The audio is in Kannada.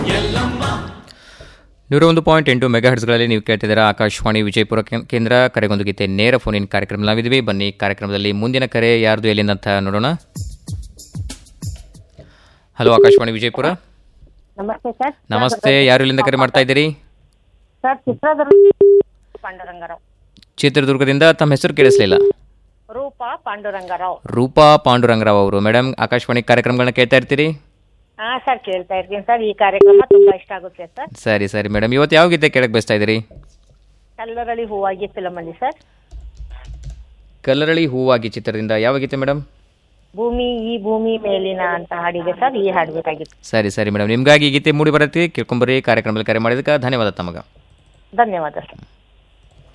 ನೂರ ಒಂದು ಪಾಯಿಂಟ್ ಎಂಟು ಮೆಗಾ ಹರ್ಟ್ಸ್ಗಳಲ್ಲಿ ನೀವು ಕೇಳ್ತಿದ್ದೀರಾ ಆಕಾಶವಾಣಿ ವಿಜಯಪುರ ಕೇ- ಕೇಂದ್ರ ಕರೆಗೊಂದು ಗೀತೆ ನೇರ ಫೋನಿನ ಕಾರ್ಯಕ್ರಮ ನಾವಿದ್ದೀವಿ ಬನ್ನಿ ಕಾರ್ಯಕ್ರಮದಲ್ಲಿ ಮುಂದಿನ ಕರೆ ಯಾರ್ದು ಎಲ್ಲಿಂದ ಅಂತ ನೋಡೋಣ ಹಲೋ ಆಕಾಶವಾಣಿ ವಿಜಯಪುರ ನಮಸ್ತೆ ಸರ್ ನಮಸ್ತೆ ಯಾರು ಇಲ್ಲಿಂದ ಕರೆ ಮಾಡ್ತಾ ಇದ್ದೀರಿ ಸರ್ ಚಿತ್ರದುರ್ಗ ಪಾಂಡುರಂಗರಾವ್ ಚಿತ್ರದುರ್ಗದಿಂದ ತಮ್ಮ ಹೆಸರು ಕೇಳಿಸ್ಲಿಲ್ಲ ರೂಪಾ ಪಾಂಡುರಂಗರಾವ್ ರೂಪಾ ಪಾಂಡುರಂಗರಾವ್ ಅವರು ಮೇಡಮ್ ಆಕಾಶವಾಣಿ ಕಾರ್ಯಕ್ರಮಗಳನ್ನ ಕೇಳ್ತಾ ಇರ್ತೀರಿ ಹಾ ಸರ್ ಕೇಳ್ತಾ ಇರ್ತೀನಿ ಸರ್ ಈ ಕಾರ್ಯಕ್ರಮ ತುಂಬಾ ಇಷ್ಟ ಆಗುತ್ತೆ ಸರ್ ಸರಿ ಸರಿ ಮೇಡಮ್ ಇವತ್ತು ಯಾವ ಗೀತೆ ಕೇಳಕ್ಕೆ ಬಯಸ್ತಾ ಇದ್ದೀರಿ ಕಲ್ಲರಳಿ ಹೂವಾಗಿ ಫಿಲಮ್ ಅಲ್ಲಿ ಸರ್ ಕಲ್ಲರಳಿ ಹೂವಾಗಿ ಚಿತ್ರದಿಂದ ಯಾವ ಗೀತೆ ಮೇಡಮ್ ಭೂಮಿ ಈ ಭೂಮಿ ಮೇಲಿನ ಅಂತ ಹಾಡಿದೆ ಸರ್ ಈ ಹಾಡ್ಬೇಕಾಗಿತ್ತು ಸರಿ ಸರಿ ಮೇಡಮ್ ನಿಮಗಾಗಿ ಈ ಗೀತೆ ಮೂಡಿ ಬರುತ್ತೆ ಕೇಳ್ಕೊಂಬರಿ ಕಾರ್ಯಕ್ರಮದಲ್ಲಿ ಕರೆ ಮಾಡಿದಕ್ಕೆ ಧನ್ಯವಾದ ತಮಗ ಧನ್ಯವಾದ ಸರ್